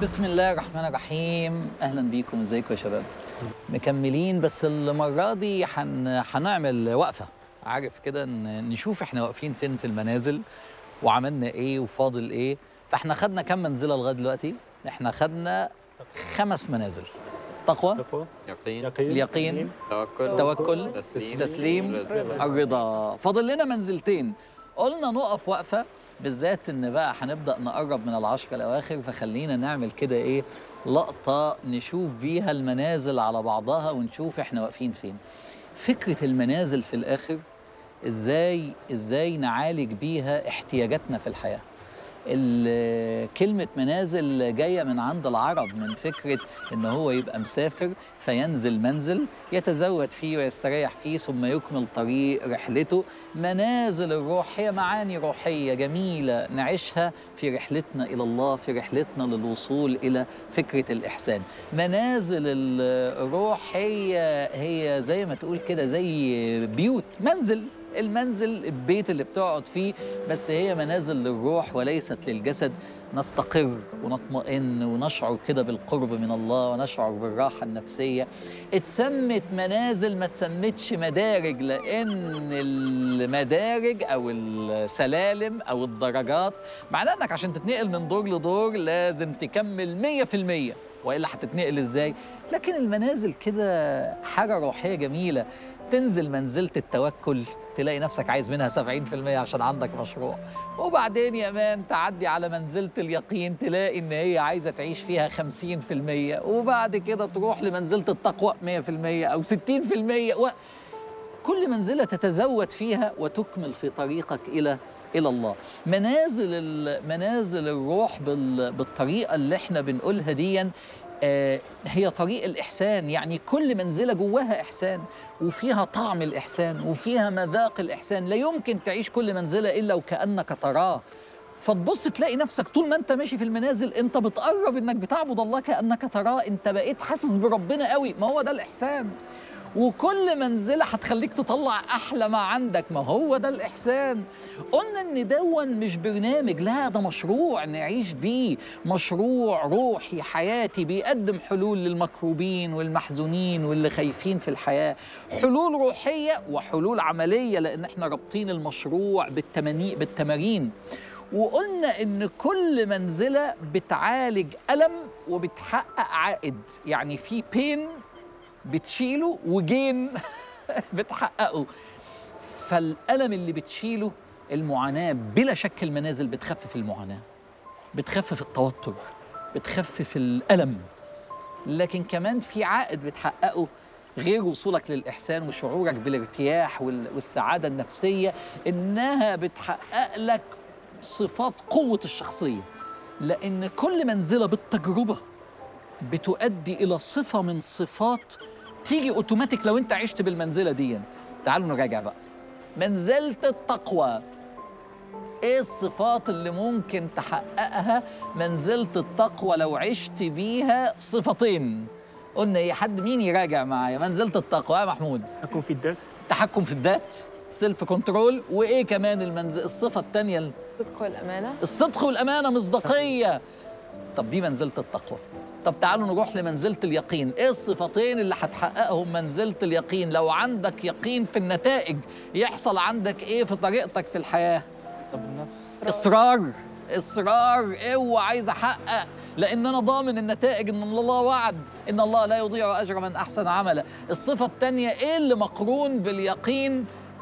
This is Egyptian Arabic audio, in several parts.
بسم الله الرحمن الرحيم اهلا بيكم ازيكم يا شباب مكملين بس المره دي حن... هنعمل وقفه عارف كده ن- نشوف احنا واقفين فين في المنازل وعملنا ايه وفاضل ايه فاحنا خدنا كم منزله لغايه دلوقتي احنا خدنا خمس منازل تقوى تقوى يقين يقين اليقين توكل توكل تسليم تسليم رضا. الرضا فاضل لنا منزلتين قلنا نقف وقفه بالذات ان بقى هنبدا نقرب من العشر الاواخر فخلينا نعمل كده ايه لقطه نشوف بيها المنازل على بعضها ونشوف احنا واقفين فين فكره المنازل في الاخر ازاي ازاي نعالج بيها احتياجاتنا في الحياه ال- كلمة منازل جاية من عند العرب من فكرة إن هو يبقى مسافر فينزل منزل يتزود فيه ويستريح فيه ثم يكمل طريق رحلته منازل الروح هي معاني روحية جميلة نعيشها في رحلتنا إلى الله في رحلتنا للوصول إلى فكرة الإحسان منازل الروح هي هي زي ما تقول كده زي بيوت منزل المنزل البيت اللي بتقعد فيه بس هي منازل للروح وليست للجسد نستقر ونطمئن ونشعر كده بالقرب من الله ونشعر بالراحة النفسية اتسمت منازل ما تسمتش مدارج لأن المدارج أو السلالم أو الدرجات معناه أنك عشان تتنقل من دور لدور لازم تكمل مية في المية وإلا هتتنقل إزاي لكن المنازل كده حاجة روحية جميلة تنزل منزلة التوكل تلاقي نفسك عايز منها 70% عشان عندك مشروع وبعدين يا مان تعدي على منزلة اليقين تلاقي ان هي عايزة تعيش فيها 50% وبعد كده تروح لمنزلة التقوى 100% او 60% و... كل منزلة تتزود فيها وتكمل في طريقك إلى إلى الله منازل ال- منازل الروح بال- بالطريقة اللي احنا بنقولها ديا آه، هي طريق الإحسان يعني كل منزلة جواها إحسان وفيها طعم الإحسان وفيها مذاق الإحسان لا يمكن تعيش كل منزلة إلا وكأنك تراه فتبص تلاقي نفسك طول ما انت ماشي في المنازل انت بتقرب انك بتعبد الله كانك تراه انت بقيت حاسس بربنا قوي ما هو ده الاحسان وكل منزله هتخليك تطلع احلى ما عندك ما هو ده الاحسان قلنا ان دون مش برنامج لا ده مشروع نعيش بيه مشروع روحي حياتي بيقدم حلول للمكروبين والمحزونين واللي خايفين في الحياه حلول روحيه وحلول عمليه لان احنا رابطين المشروع بالتماني بالتمارين وقلنا ان كل منزله بتعالج الم وبتحقق عائد يعني في بين بتشيله وجين بتحققه فالالم اللي بتشيله المعاناه بلا شك المنازل بتخفف المعاناه بتخفف التوتر بتخفف الالم لكن كمان في عائد بتحققه غير وصولك للإحسان وشعورك بالارتياح وال- والسعادة النفسية إنها بتحقق لك صفات قوة الشخصية لأن كل منزلة بالتجربة بتؤدي إلى صفة من صفات تيجي أوتوماتيك لو أنت عشت بالمنزلة دي تعالوا نراجع بقى منزلة التقوى ايه الصفات اللي ممكن تحققها منزلة التقوى لو عشت بيها صفتين قلنا ايه حد مين يراجع معايا منزلة التقوى يا محمود أكون في الدرس تحكم في الذات سيلف كنترول وايه كمان المنزل الصفة التانية الصدق والأمانة الصدق والأمانة مصداقية طب دي منزلة التقوى طب تعالوا نروح لمنزلة اليقين ايه الصفتين اللي هتحققهم منزلة اليقين لو عندك يقين في النتائج يحصل عندك ايه في طريقتك في الحياة طب النفس اصرار اصرار اوعى عايز احقق لان انا ضامن النتائج ان الله وعد ان الله لا يضيع اجر من احسن عملا الصفه الثانيه ايه اللي مقرون باليقين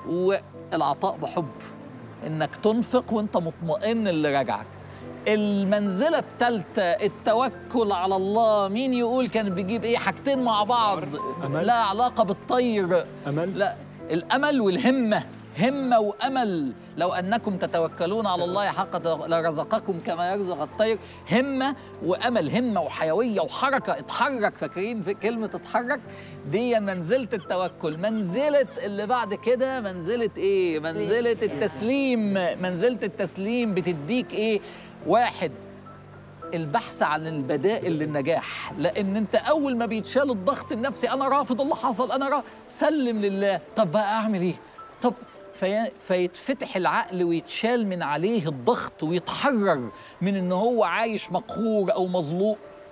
والعطاء بحب انك تنفق وانت مطمئن اللي راجعك المنزلة الثالثة التوكل على الله مين يقول كان بيجيب ايه حاجتين مع بعض أمل. لا علاقة بالطير أمل لا الامل والهمه همه وامل لو انكم تتوكلون على الله حق تو- لرزقكم كما يرزق الطير همه وامل همه وحيويه وحركه اتحرك فاكرين في كلمه اتحرك دي منزله التوكل منزله اللي بعد كده منزله ايه منزله التسليم منزله التسليم بتديك ايه واحد البحث عن البدائل للنجاح لان انت اول ما بيتشال الضغط النفسي انا رافض اللي حصل انا را سلم لله طب بقى اعمل ايه طب في فيتفتح العقل ويتشال من عليه الضغط ويتحرر من ان هو عايش مقهور او مظلوم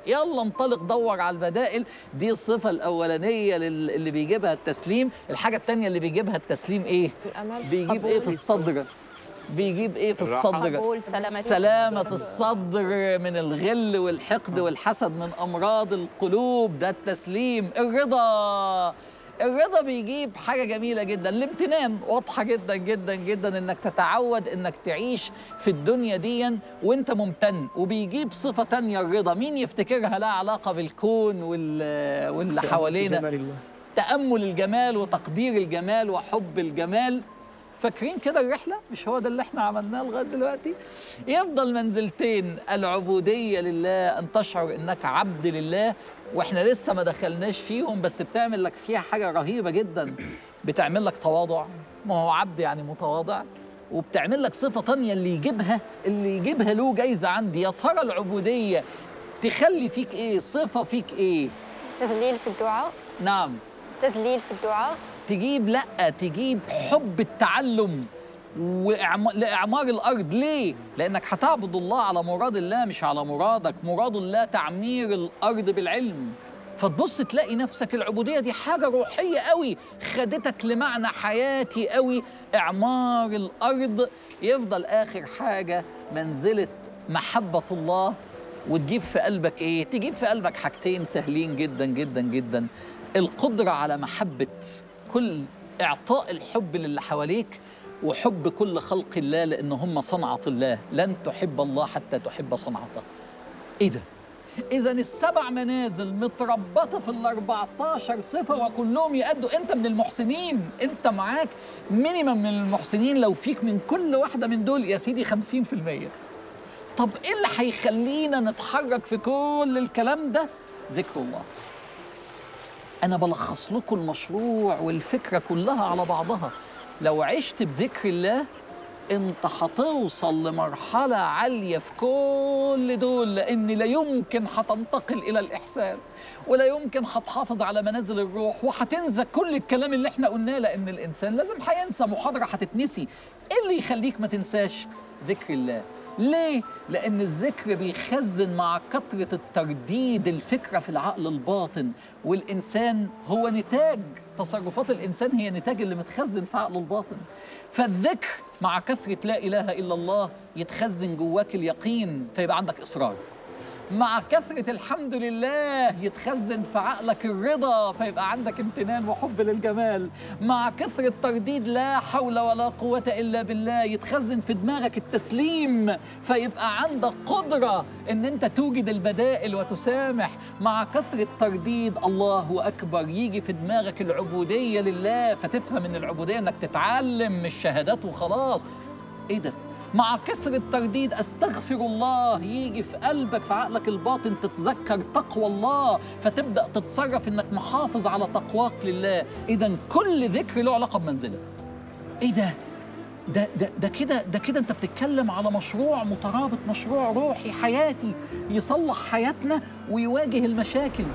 يلا انطلق دور على البدائل دي الصفة الأولانية لل- اللي بيجيبها التسليم الحاجة التانية اللي بيجيبها التسليم إيه؟ الأمل بيجيب إيه في الصدر؟ بيجيب إيه في الراحة. الصدر؟ قبول سلامة سلامة الصدر من الغل والحقد والحسد من أمراض القلوب ده التسليم الرضا الرضا بيجيب حاجة جميلة جدا الامتنان واضحة جدا جدا جدا انك تتعود انك تعيش في الدنيا دي وانت ممتن وبيجيب صفة تانية الرضا مين يفتكرها لها علاقة بالكون وال- واللي حوالينا جمال الله تأمل الجمال وتقدير الجمال وحب الجمال فاكرين كده الرحلة مش هو ده اللي احنا عملناه لغاية دلوقتي يفضل منزلتين العبودية لله أن تشعر أنك عبد لله واحنا لسه ما دخلناش فيهم بس بتعمل لك فيها حاجة رهيبة جدا بتعمل لك تواضع ما هو عبد يعني متواضع وبتعمل لك صفة تانية اللي يجيبها اللي يجيبها له جايزة عندي يا ترى العبودية تخلي فيك ايه صفة فيك ايه تذليل في الدعاء نعم تذليل في الدعاء تجيب لا تجيب حب التعلم وإعما- لإعمار الأرض ليه؟ لأنك هتعبد الله على مراد الله مش على مرادك مراد الله تعمير الأرض بالعلم فتبص تلاقي نفسك العبودية دي حاجة روحية قوي خدتك لمعنى حياتي قوي إعمار الأرض يفضل آخر حاجة منزلة محبة الله وتجيب في قلبك ايه؟ تجيب في قلبك حاجتين سهلين جدا جدا جدا القدرة على محبة كل إعطاء الحب للي حواليك وحب كل خلق الله لأن هم صنعة الله لن تحب الله حتى تحب صنعته إيه ده؟ إذا السبع منازل متربطة في ال 14 صفة وكلهم يأدوا أنت من المحسنين، أنت معاك مينيمم من المحسنين لو فيك من كل واحدة من دول يا سيدي 50%. طب ايه اللي هيخلينا نتحرك في كل الكلام ده؟ ذكر الله. أنا بلخص لكم المشروع والفكرة كلها على بعضها. لو عشت بذكر الله أنت هتوصل لمرحلة عالية في كل دول لأن لا يمكن هتنتقل إلى الإحسان ولا يمكن هتحافظ على منازل الروح وهتنسى كل الكلام اللي احنا قلناه لأن الإنسان لازم هينسى محاضرة هتتنسي. إيه اللي يخليك ما تنساش؟ ذكر الله. ليه؟ لأن الذكر بيخزن مع كثرة الترديد الفكرة في العقل الباطن والإنسان هو نتاج تصرفات الإنسان هي نتاج اللي متخزن في عقله الباطن فالذكر مع كثرة لا إله إلا الله يتخزن جواك اليقين فيبقى عندك إصرار مع كثرة الحمد لله يتخزن في عقلك الرضا فيبقى عندك امتنان وحب للجمال مع كثرة ترديد لا حول ولا قوة إلا بالله يتخزن في دماغك التسليم فيبقى عندك قدرة إن أنت توجد البدائل وتسامح مع كثرة ترديد الله أكبر يجي في دماغك العبودية لله فتفهم إن العبودية إنك تتعلم مش شهادات وخلاص ايه ده؟ مع كسر الترديد استغفر الله يجي في قلبك في عقلك الباطن تتذكر تقوى الله فتبدا تتصرف انك محافظ على تقواك لله اذا كل ذكر له علاقه بمنزله ايه ده ده ده ده كده ده كده انت بتتكلم على مشروع مترابط مشروع روحي حياتي يصلح حياتنا ويواجه المشاكل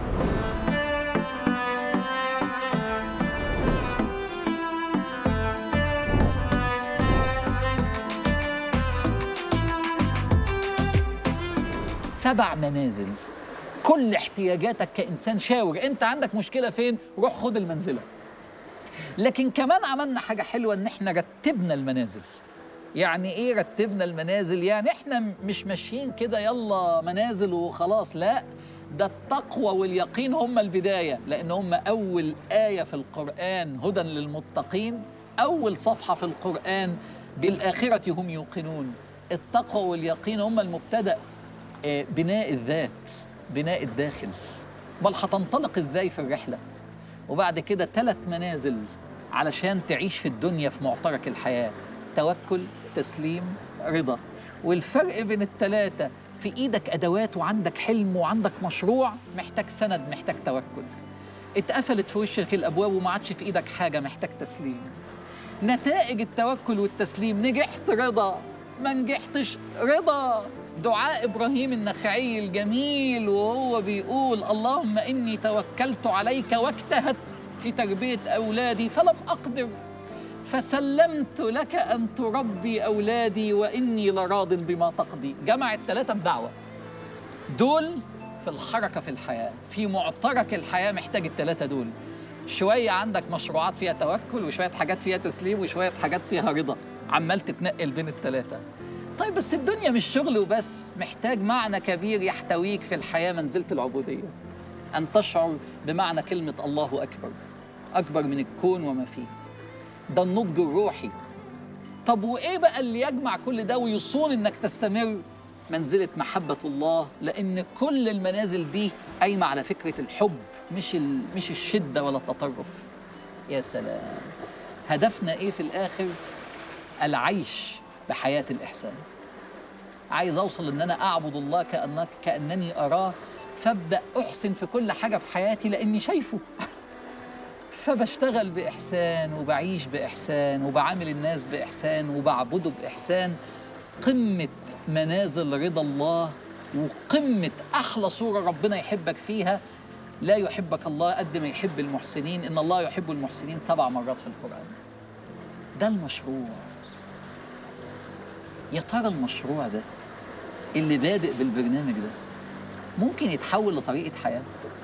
سبع منازل كل احتياجاتك كإنسان شاور انت عندك مشكلة فين روح خد المنزلة لكن كمان عملنا حاجة حلوة ان احنا رتبنا المنازل يعني ايه رتبنا المنازل يعني احنا م- مش ماشيين كده يلا منازل وخلاص لا ده التقوى واليقين هم البداية لأن هم أول آية في القرآن هدى للمتقين أول صفحة في القرآن بالآخرة هم يوقنون التقوى واليقين هم المبتدأ آه، بناء الذات بناء الداخل بل هتنطلق ازاي في الرحله وبعد كده ثلاث منازل علشان تعيش في الدنيا في معترك الحياه توكل تسليم رضا والفرق بين الثلاثه في ايدك ادوات وعندك حلم وعندك مشروع محتاج سند محتاج توكل اتقفلت في وشك الابواب وما عادش في ايدك حاجه محتاج تسليم نتائج التوكل والتسليم نجحت رضا ما نجحتش رضا دعاء ابراهيم النخعي الجميل وهو بيقول اللهم اني توكلت عليك واجتهدت في تربيه اولادي فلم اقدر فسلمت لك ان تربي اولادي واني لراض بما تقضي جمع الثلاثه بدعوه دول في الحركة في الحياة في معترك الحياة محتاج الثلاثة دول شوية عندك مشروعات فيها توكل وشوية حاجات فيها تسليم وشوية حاجات فيها رضا عمال تتنقل بين الثلاثة طيب بس الدنيا مش شغل وبس محتاج معنى كبير يحتويك في الحياة منزلة العبودية أن تشعر بمعنى كلمة الله أكبر أكبر من الكون وما فيه ده النضج الروحي طب وإيه بقى اللي يجمع كل ده ويصون إنك تستمر منزلة محبة الله لأن كل المنازل دي قايمة على فكرة الحب مش ال... مش الشدة ولا التطرف يا سلام هدفنا إيه في الآخر العيش بحياة الإحسان عايز أوصل إن أنا أعبد الله كأنك كأنني أراه فابدأ أحسن في كل حاجة في حياتي لأني شايفه فبشتغل بإحسان وبعيش بإحسان وبعامل الناس بإحسان وبعبده بإحسان قمة منازل رضا الله وقمة أحلى صورة ربنا يحبك فيها لا يحبك الله قد ما يحب المحسنين إن الله يحب المحسنين سبع مرات في القرآن ده المشروع يا ترى المشروع ده اللي بادئ بالبرنامج ده ممكن يتحول لطريقة حياة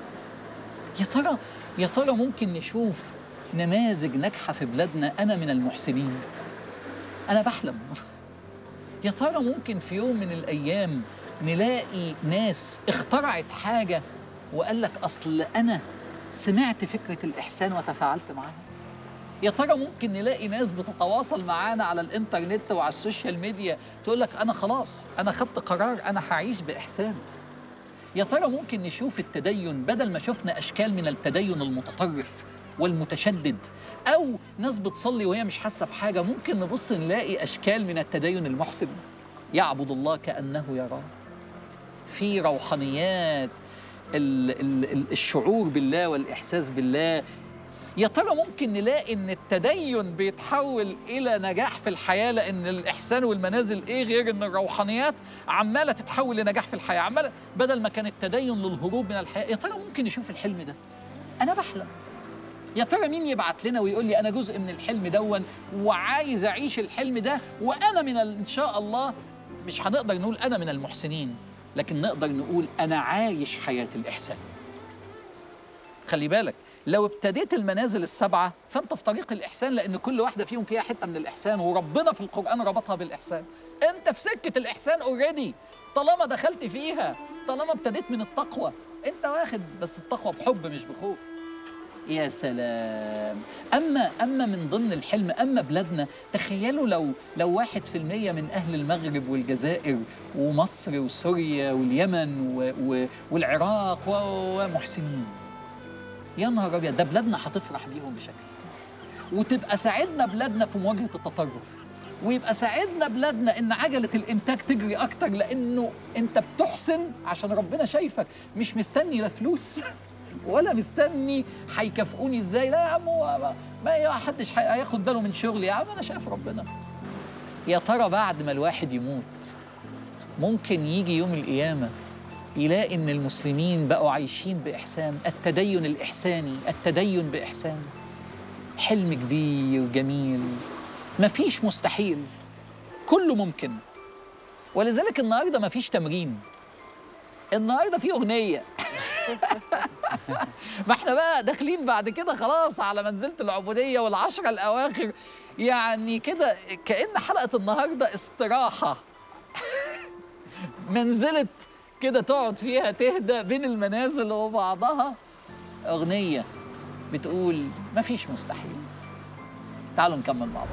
يا ترى يا ترى ممكن نشوف نماذج ناجحة في بلادنا أنا من المحسنين أنا بحلم يا ترى ممكن في يوم من الأيام نلاقي ناس اخترعت حاجة وقال لك أصل أنا سمعت فكرة الإحسان وتفاعلت معاها يا ترى ممكن نلاقي ناس بتتواصل معانا على الانترنت وعلى السوشيال ميديا تقول لك انا خلاص انا خدت قرار انا هعيش باحسان يا ترى ممكن نشوف التدين بدل ما شفنا اشكال من التدين المتطرف والمتشدد او ناس بتصلي وهي مش حاسه بحاجه ممكن نبص نلاقي اشكال من التدين المحسن يعبد الله كانه يراه في روحانيات ال- ال- ال- الشعور بالله والاحساس بالله يا ترى ممكن نلاقي ان التدين بيتحول الى نجاح في الحياه لان الاحسان والمنازل ايه غير ان الروحانيات عماله تتحول لنجاح في الحياه عماله بدل ما كان التدين للهروب من الحياه يا ترى ممكن نشوف الحلم ده انا بحلم يا ترى مين يبعت لنا ويقول لي انا جزء من الحلم دون وعايز اعيش الحلم ده وانا من ال- ان شاء الله مش هنقدر نقول انا من المحسنين لكن نقدر نقول انا عايش حياه الاحسان خلي بالك لو ابتديت المنازل السبعة فأنت في طريق الإحسان لأن كل واحدة فيهم فيها حتة من الإحسان وربنا في القرآن ربطها بالإحسان أنت في سكة الإحسان أوريدي طالما دخلت فيها طالما ابتديت من التقوى أنت واخد بس التقوى بحب مش بخوف يا سلام أما أما من ضمن الحلم أما بلادنا تخيلوا لو لو واحد في المية من أهل المغرب والجزائر ومصر وسوريا واليمن و و والعراق و- ومحسنين يا نهار ابيض ده بلادنا هتفرح بيهم بشكل وتبقى ساعدنا بلادنا في مواجهه التطرف ويبقى ساعدنا بلادنا ان عجله الانتاج تجري اكتر لانه انت بتحسن عشان ربنا شايفك مش مستني لا فلوس ولا مستني هيكافئوني ازاي لا يا عم هو ما- ما حدش هي- هياخد باله من شغلي يا عم انا شايف ربنا يا ترى بعد ما الواحد يموت ممكن يجي يوم القيامه يلاقي ان المسلمين بقوا عايشين باحسان التدين الاحساني التدين باحسان حلم كبير جميل مفيش مستحيل كله ممكن ولذلك النهارده مفيش تمرين النهارده في اغنيه ما احنا بقى داخلين بعد كده خلاص على منزله العبوديه والعشره الاواخر يعني كده كأن حلقه النهارده استراحه منزلة كده تقعد فيها تهدى بين المنازل وبعضها أغنية بتقول مفيش مستحيل تعالوا نكمل مع بعض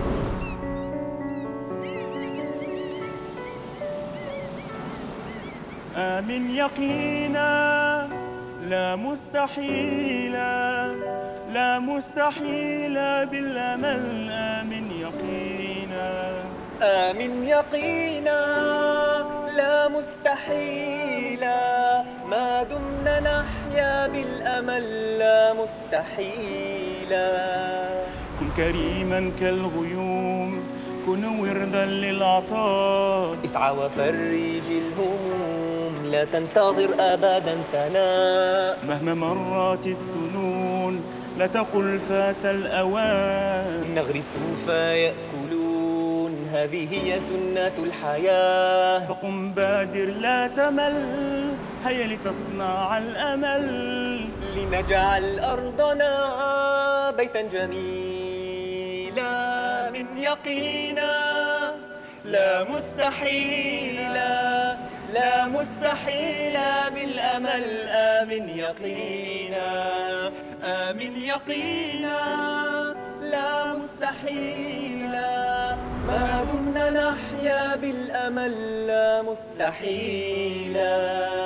آمن يقينا لا مستحيلا لا مستحيلا بالأمل آمن يقينا آمن يقينا لا مستحيلا ما دمنا نحيا بالأمل لا مستحيلا كن كريما كالغيوم كن وردا للعطاء اسعى وفرج الهموم لا تنتظر أبدا ثناء مهما مرت السنون لا تقل فات الأوان نغرس فيأكلون هذه هي سنة الحياة فقم بادر لا تمل هيا لتصنع الأمل لنجعل أرضنا بيتا جميلا من يقينا لا مستحيلا لا مستحيلا بالأمل آمن يقينا آمن يقينا لا مستحيلا ما دمنا نحيا بالأمل لا مستحيلا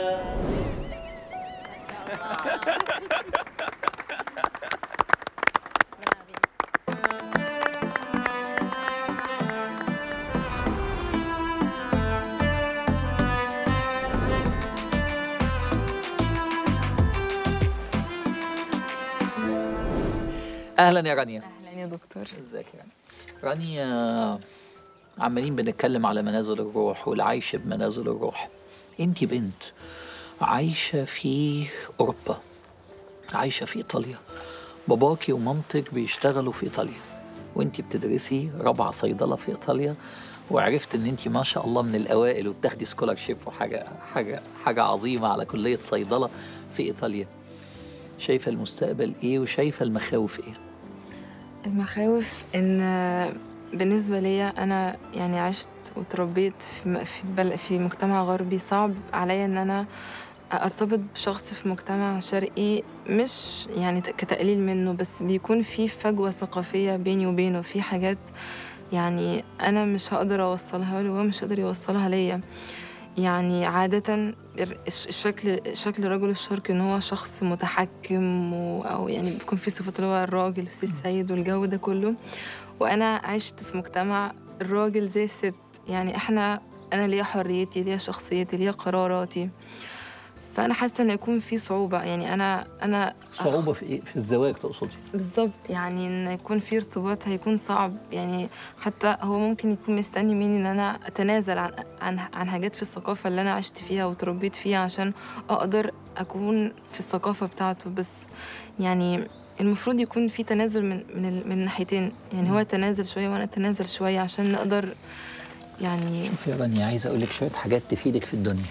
اهلا يا رانيا اهلا يا دكتور ازيك يا رانيا رانيا عمالين بنتكلم على منازل الروح والعيش بمنازل الروح انت بنت عايشه في اوروبا عايشه في ايطاليا باباكي ومامتك بيشتغلوا في ايطاليا وانت بتدرسي رابعه صيدله في ايطاليا وعرفت ان انت ما شاء الله من الاوائل وبتاخدي سكولارشيب وحاجه حاجه حاجه عظيمه على كليه صيدله في ايطاليا شايفه المستقبل ايه وشايفه المخاوف ايه المخاوف ان بالنسبه ليا انا يعني عشت وتربيت في م- في, بل في مجتمع غربي صعب عليا ان انا ارتبط بشخص في مجتمع شرقي مش يعني ت- كتقليل منه بس بيكون في فجوه ثقافيه بيني وبينه في حاجات يعني انا مش هقدر اوصلها له وهو مش قادر يوصلها ليا يعني عادة الر- الش- الشكل شكل رجل الشرق ان هو شخص متحكم و او يعني بيكون في صفة اللي هو الراجل في السيد والجو ده كله وانا عشت في مجتمع الراجل زي الست يعني احنا انا ليا حريتي ليا شخصيتي ليا قراراتي فانا حاسه ان يكون في صعوبه يعني انا انا صعوبه في ايه في الزواج تقصدي بالظبط يعني ان يكون في ارتباط هيكون صعب يعني حتى هو ممكن يكون مستني مني ان انا اتنازل عن عن عن حاجات في الثقافه اللي انا عشت فيها وتربيت فيها عشان اقدر اكون في الثقافه بتاعته بس يعني المفروض يكون في تنازل من من ال- من الناحيتين يعني هو يتنازل شويه وانا اتنازل شويه عشان نقدر يعني شوفي يا رانيا عايز اقول لك شويه حاجات تفيدك في الدنيا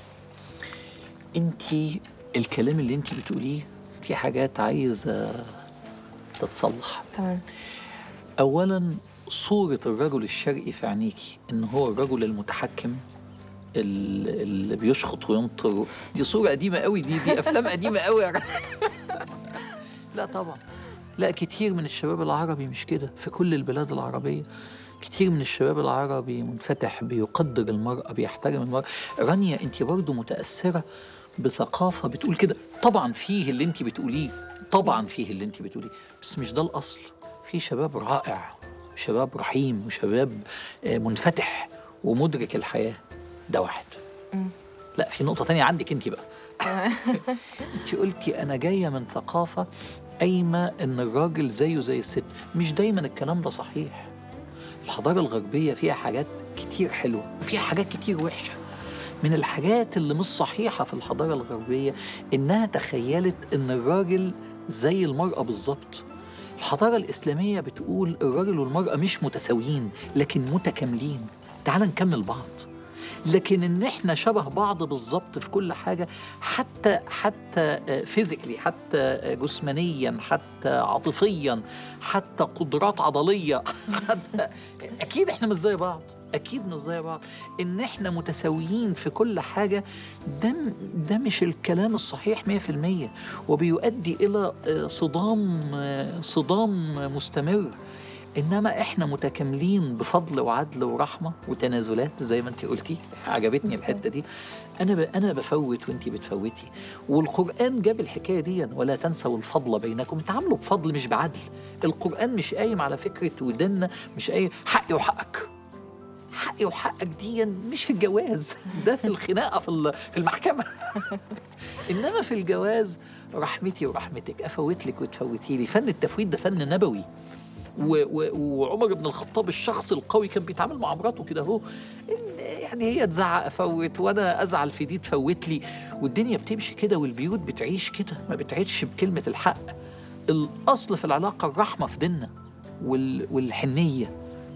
انت الكلام اللي انت بتقوليه في حاجات عايزه تتصلح تمام اولا صوره الرجل الشرقي في عينيكي ان هو الرجل المتحكم ال- اللي بيشخط وينطر دي صوره قديمه قوي دي دي افلام قديمه قوي يا رانيا. لا طبعا لا كتير من الشباب العربي مش كده في كل البلاد العربية كتير من الشباب العربي منفتح بيقدر المرأة بيحترم المرأة رانيا انت برضو متأثرة بثقافة بتقول كده طبعا فيه اللي انت بتقوليه طبعا فيه اللي انت بتقوليه بس مش ده الأصل في شباب رائع شباب رحيم وشباب آه، منفتح ومدرك الحياة ده واحد لا في نقطة تانية عندك انت بقى انت قلتي انا جايه من ثقافه قايمه ان الراجل زيه زي الست مش دايما الكلام ده صحيح الحضاره الغربيه فيها حاجات كتير حلوه وفيها حاجات كتير وحشه من الحاجات اللي مش صحيحه في الحضاره الغربيه انها تخيلت ان الراجل زي المراه بالظبط الحضاره الاسلاميه بتقول الراجل والمراه مش متساويين لكن متكاملين تعال نكمل بعض لكن ان احنا شبه بعض بالظبط في كل حاجه حتى حتى فيزيكلي حتى آه، جسمانيا حتى عاطفيا حتى قدرات عضليه حتى اكيد احنا مش زي بعض اكيد مش زي بعض ان احنا متساويين في كل حاجه ده م- ده مش الكلام الصحيح 100% وبيؤدي الى آه، صدام آه، صدام مستمر انما احنا متكاملين بفضل وعدل ورحمه وتنازلات زي ما انت قلتي عجبتني الحته دي انا ب... انا بفوت وانت بتفوتي والقران جاب الحكايه دي ولا تنسوا الفضل بينكم تعاملوا بفضل مش بعدل القران مش قايم على فكره ودنا مش قايم حقي وحقك حقي وحقك دي مش في الجواز ده في الخناقه في ال- في المحكمه انما في الجواز رحمتي ورحمتك افوت لك وتفوتي لي فن التفويت ده فن نبوي و و وعمر بن الخطاب الشخص القوي كان بيتعامل مع مراته كده اهو إن يعني هي تزعق افوت وانا ازعل في دي تفوت لي والدنيا بتمشي كده والبيوت بتعيش كده ما بتعيش بكلمه الحق الاصل في العلاقه الرحمه في ديننا وال والحنيه